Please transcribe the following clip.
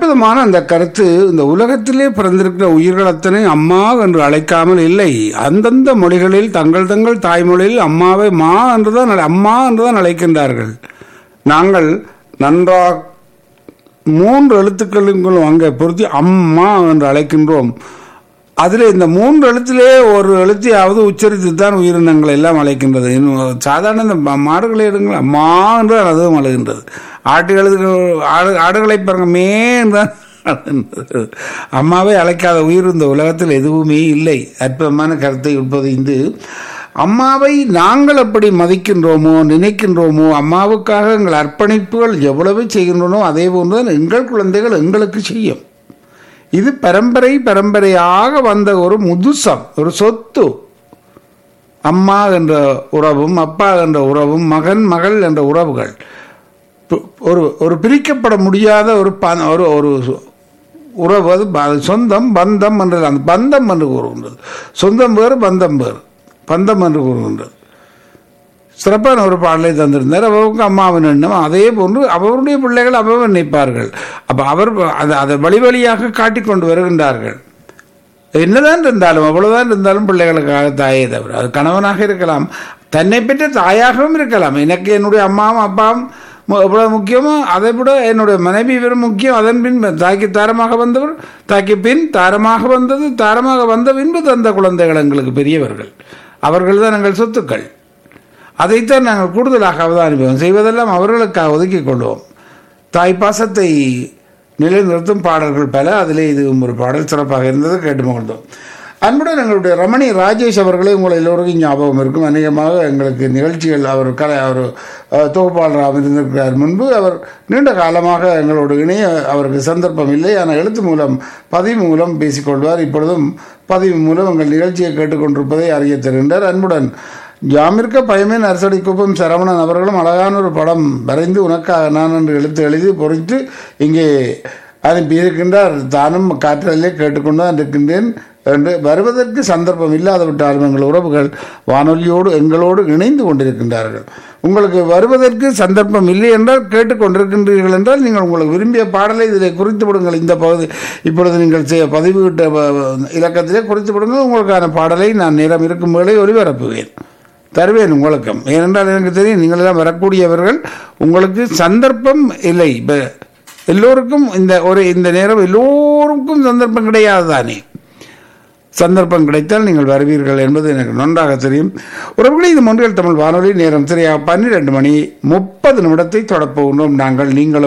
அற்புதமான அந்த கருத்து இந்த உலகத்திலே பிறந்திருக்கிற உயிர்கள் அத்தனை அம்மா என்று அழைக்காமல் இல்லை அந்தந்த மொழிகளில் தங்கள் தங்கள் தாய்மொழியில் அம்மாவை மா என்றுதான் அழை- அம்மா என்றுதான் அழைக்கின்றார்கள் நாங்கள் நன்றாக மூன்று எழுத்துக்களுக்கும் அங்கே பொருத்தி அம்மா என்று அழைக்கின்றோம் அதில் இந்த மூன்று எழுத்திலே ஒரு எழுத்தையாவது உச்சரித்து தான் உயிரினங்கள் எல்லாம் அழைக்கின்றது இன்னும் சாதாரண இந்த ம- மாடுகளை எடுங்கள் அம்மா என்று அதுவும் அழுகின்றது ஆட்டு எழுது ஆடு ஆடுகளை பாருங்க மே என்று தான் அழுகின்றது. அம்மாவை அழைக்காத உயிர் இந்த உலகத்தில் எதுவுமே இல்லை அற்புதமான கருத்தை உட்பதிந்து அம்மாவை நாங்கள் எப்படி மதிக்கின்றோமோ நினைக்கின்றோமோ அம்மாவுக்காக எங்கள் அர்ப்பணிப்புகள் எவ்வளவு செய்கின்றனோ அதே போன்றுதான் எங்கள் குழந்தைகள் எங்களுக்கு செய்யும் இது பரம்பரை பரம்பரையாக வந்த ஒரு முதுசம் ஒரு சொத்து அம்மா என்ற உறவும் அப்பா என்ற உறவும் மகன் மகள் என்ற உறவுகள் பு- ஒரு ஒரு பிரிக்கப்பட முடியாத ஒரு ப- ஒரு ஒரு சு- உறவு அது ப- சொந்தம் பந்தம் என்று அந்த பந்தம் என்று கூறுகின்றது சொந்தம் வேறு பந்தம் வேறு பந்தம் என்று கூறுகின்றது சிறப்பான ஒரு பாடலை தந்திருந்தார் அவருக்கு அம்மாவின் எண்ணம் அதே போன்று அவருடைய பிள்ளைகள் அவன் நினைப்பார்கள் அப்ப அவர் அதை அதை வழி வழியாக காட்டிக் கொண்டு வருகின்றார்கள் என்னதான் இருந்தாலும் அவ்வளவுதான் இருந்தாலும் பிள்ளைகளுக்காக தாயே தவிர அது கணவனாக இருக்கலாம் தன்னை பெற்ற தாயாகவும் இருக்கலாம் எனக்கு என்னுடைய அம்மாவும் அப்பாவும் மு- எவ்வளவு முக்கியமோ அதை விட என்னுடைய மனைவி வெறும் முக்கியம் அதன் பின் தாக்கி தாரமாக வந்தவர் தாக்கி பின் தாரமாக வந்தது தாரமாக வந்த பின்பு தந்த குழந்தைகள் எங்களுக்கு பெரியவர்கள் அவர்கள் தான் எங்கள் சொத்துக்கள் அதைத்தான் நாங்கள் கூடுதலாக அவதானிப்போம் செய்வதெல்லாம் அவர்களுக்காக ஒதுக்கிக் கொள்வோம் தாய் பாசத்தை நிலைநிறுத்தும் பாடல்கள் பல அதிலே இதுவும் ஒரு பாடல் சிறப்பாக இருந்தது கேட்டு மகிழ்ந்தோம் அன்புடன் எங்களுடைய ரமணி ராஜேஷ் அவர்களே உங்களை எல்லோருக்கும் ஞாபகம் இருக்கும் அநேகமாக எங்களுக்கு நிகழ்ச்சிகள் அவர் கலை அவர் அஹ், தொகுப்பாளராக இருந்திருக்கிறார் முன்பு அவர் நீண்ட காலமாக எங்களோடு இணைய அவருக்கு சந்தர்ப்பம் இல்லை ஆனால் எழுத்து மூலம் பதிவு மூலம் பேசிக்கொள்வார் இப்பொழுதும் பதிவு மூலம் எங்கள் நிகழ்ச்சியை கேட்டுக்கொண்டிருப்பதை அறிய தருகின்றார் அன்புடன் ஜாமிற்க பயமே நரசடி குப்பம் சரவணன் அவர்களும் அழகான ஒரு படம் வரைந்து உனக்காக நான் என்று எழுத்து எழுதி பொறித்து இங்கே அனுப்பியிருக்கின்றார் தானும் காற்றலே கேட்டுக்கொண்டு தான் இருக்கின்றேன் என்று வருவதற்கு சந்தர்ப்பம் இல்லாத விட்டாலும் எங்கள் உறவுகள் வானொலியோடு எங்களோடு இணைந்து கொண்டிருக்கின்றார்கள் உங்களுக்கு வருவதற்கு சந்தர்ப்பம் இல்லை என்றால் கேட்டுக்கொண்டிருக்கின்றீர்கள் என்றால் நீங்கள் உங்களுக்கு விரும்பிய பாடலை இதில் குறித்து விடுங்கள் இந்த பகுதி இப்பொழுது நீங்கள் செய்ய பதிவுகிட்ட வ- வ- இலக்கத்திலே குறித்து விடுங்கள் உங்களுக்கான பாடலை நான் நேரம் இருக்கும் வேளை ஒலிபரப்புவேன் தருவேன் உங்களுக்கும் ஏனென்றால் எனக்கு தெரியும் நீங்கள் எல்லாம் வரக்கூடியவர்கள் உங்களுக்கு சந்தர்ப்பம் இல்லை இப்போ எல்லோருக்கும் இந்த ஒரு இந்த நேரம் எல்லோருக்கும் சந்தர்ப்பம் கிடையாது தானே சந்தர்ப்பம் கிடைத்தால் நீங்கள் வருவீர்கள் என்பது எனக்கு நன்றாக தெரியும் உறவுகளே இது மொன்றியல் தமிழ் வானொலி நேரம் சரியாக பன்னிரண்டு மணி முப்பது நிமிடத்தை தொடப்போகின்றோம் நாங்கள் நீங்களும்